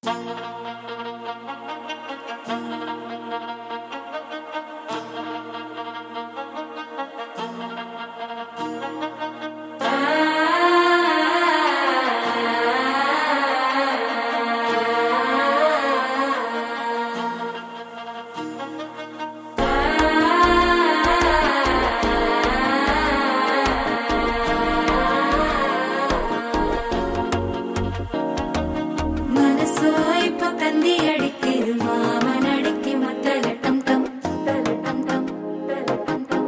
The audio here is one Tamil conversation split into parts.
இப்ப தந்தி அடிக்குது மாமன் அடிக்கு மத்தல டம் டம் தல டம் டம் தல டம் டம்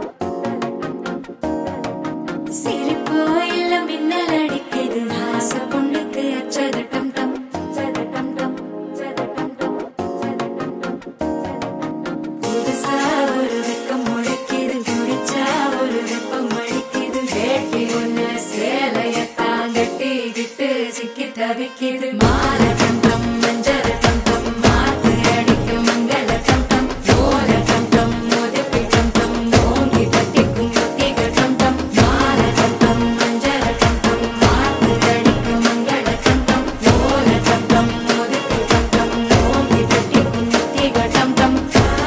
சிரிப்போ இல்ல மின்னல் அடிக்குது ஆச பொண்ணுக்கு அச்சத டம் டம் சத டம் டம் சத டம் டம் சத டம் டம் புதுசா ஒரு வெக்கம் முளைக்குது குடிச்சா ஒரு வெப்பம் அடிக்குது வேட்டி ஒண்ணு சேலையத்தான் கட்டிக்கிட்டு சிக்கி தவிக்குது மால டம் டம் மஞ்சள் டம் டம் மாத்து அடிக்கும் மங்கள டம் டம் ஓல டம் டம் மோதிப்பி டம் டம் ஓங்கி தட்டிக்கும் முத்திக டம் டம் மால டம் டம் மஞ்சள் டம் டம் மாத்து அடிக்கும் மங்கள டம் டம் ஓல டம் டம் மோதிப்பி டம் டம் ஓங்கி தட்டிக்கும் முத்திக டம் டம்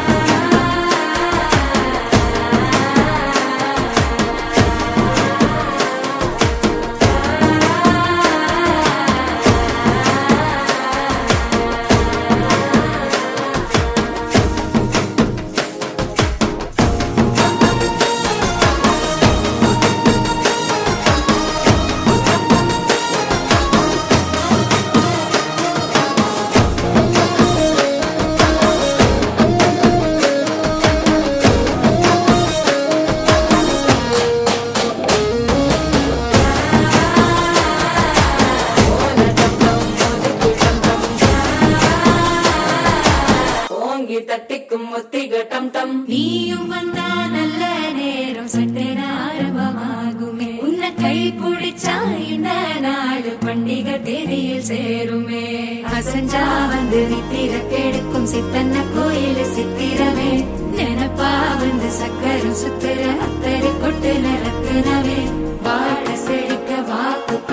ஓங்கி தட்டிக்கும் ஒத்திக டம் டம் நீயும் வந்தா நல்ல நேரம் சட்டென ஆரம்பமாகுமே உன்னை கை பிடிச்சா இந்த நாள் பண்டிகை தேதியில் சேருமே அசஞ்சா வந்து நித்திர கெடுக்கும் சித்தன்ன கோயில் சித்திரமே நினப்பா வந்து சக்கரம் சுத்துற அத்தரை கொட்டு நிறக்குனவே வாழ செழிக்க வாக்கு